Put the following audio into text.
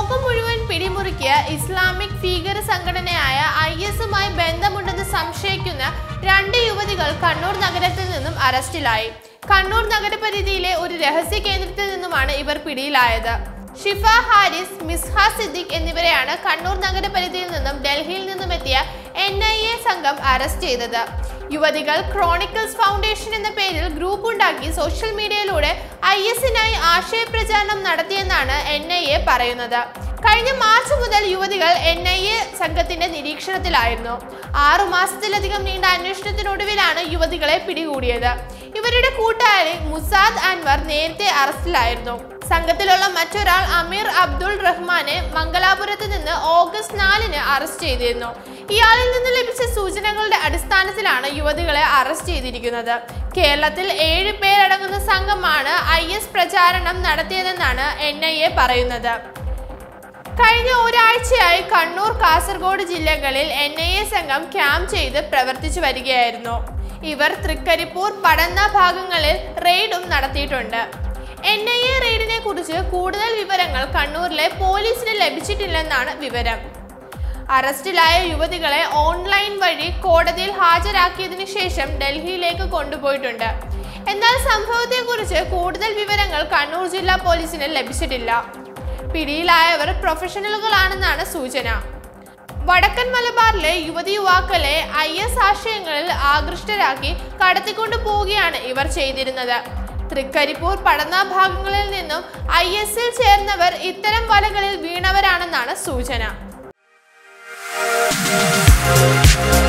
ലോകം മുഴുവൻ പിടിമുറുക്കിയ ഇസ്ലാമിക് ഭീകര സംഘടനയായ ഐ എസുമായി ബന്ധമുണ്ടെന്ന് സംശയിക്കുന്ന രണ്ട് യുവതികൾ കണ്ണൂർ നഗരത്തിൽ നിന്നും അറസ്റ്റിലായി കണ്ണൂർ നഗരപരിധിയിലെ ഒരു രഹസ്യ കേന്ദ്രത്തിൽ നിന്നുമാണ് ഇവർ പിടിയിലായത് ഷിഫ ഹാരിസ് മിസ്ഹ സിദ്ദിഖ് എന്നിവരെയാണ് കണ്ണൂർ നഗരപരിധിയിൽ നിന്നും ഡൽഹിയിൽ നിന്നും എത്തിയ എൻ ഐ എ സംഘം അറസ്റ്റ് ചെയ്തത് യുവതികൾ ക്രോണിക്കിൾസ് ഫൗണ്ടേഷൻ എന്ന പേരിൽ ഗ്രൂപ്പ് ഉണ്ടാക്കി സോഷ്യൽ മീഡിയയിലൂടെ ഐ എസിനായി ആശയപ്രചാരണം നടത്തിയെന്നാണ് എൻ ഐ എ പറയുന്നത് കഴിഞ്ഞ മാർച്ച് മുതൽ യുവതികൾ എൻ ഐ എ സംഘത്തിന്റെ നിരീക്ഷണത്തിലായിരുന്നു ആറു മാസത്തിലധികം നീണ്ട അന്വേഷണത്തിനൊടുവിലാണ് യുവതികളെ പിടികൂടിയത് ഇവരുടെ കൂട്ടാളി മുസാദ് അൻവർ നേരത്തെ അറസ്റ്റിലായിരുന്നു സംഘത്തിലുള്ള മറ്റൊരാൾ അമീർ അബ്ദുൾ റഹ്മാനെ മംഗലാപുരത്ത് നിന്ന് ഓഗസ്റ്റ് നാലിന് അറസ്റ്റ് ചെയ്തിരുന്നു ഇയാളിൽ നിന്ന് ലഭിച്ച സൂചനകളുടെ അടിസ്ഥാനത്തിലാണ് യുവതികളെ അറസ്റ്റ് ചെയ്തിരിക്കുന്നത് കേരളത്തിൽ ഏഴ് പേരടങ്ങുന്ന സംഘമാണ് ഐ എസ് പ്രചാരണം നടത്തിയതെന്നാണ് എൻ ഐ എ പറയുന്നത് കഴിഞ്ഞ ഒരാഴ്ചയായി കണ്ണൂർ കാസർഗോഡ് ജില്ലകളിൽ എൻ ഐ എ സംഘം ക്യാമ്പ് ചെയ്ത് പ്രവർത്തിച്ചു വരികയായിരുന്നു ഇവർ തൃക്കരിപ്പൂർ പടന്ന ഭാഗങ്ങളിൽ റെയ്ഡും നടത്തിയിട്ടുണ്ട് എൻ ഐ എ റെയ്ഡിനെ കുറിച്ച് കൂടുതൽ വിവരങ്ങൾ കണ്ണൂരിലെ പോലീസിന് ലഭിച്ചിട്ടില്ലെന്നാണ് വിവരം അറസ്റ്റിലായ യുവതികളെ ഓൺലൈൻ വഴി കോടതിയിൽ ഹാജരാക്കിയതിനു ശേഷം ഡൽഹിയിലേക്ക് കൊണ്ടുപോയിട്ടുണ്ട് എന്നാൽ സംഭവത്തെക്കുറിച്ച് കൂടുതൽ വിവരങ്ങൾ കണ്ണൂർ ജില്ലാ പോലീസിന് ലഭിച്ചിട്ടില്ല പിടിയിലായവർ പ്രൊഫഷണലുകളാണെന്നാണ് സൂചന വടക്കൻ മലബാറിലെ യുവതി യുവാക്കളെ ഐ എസ് ആശയങ്ങളിൽ ആകൃഷ്ടരാക്കി കടത്തിക്കൊണ്ടു പോവുകയാണ് ഇവർ ചെയ്തിരുന്നത് തൃക്കരിപ്പൂർ പടന്ന ഭാഗങ്ങളിൽ നിന്നും ഐ എസിൽ ചേർന്നവർ ഇത്തരം വലകളിൽ വീണവരാണെന്നാണ് സൂചന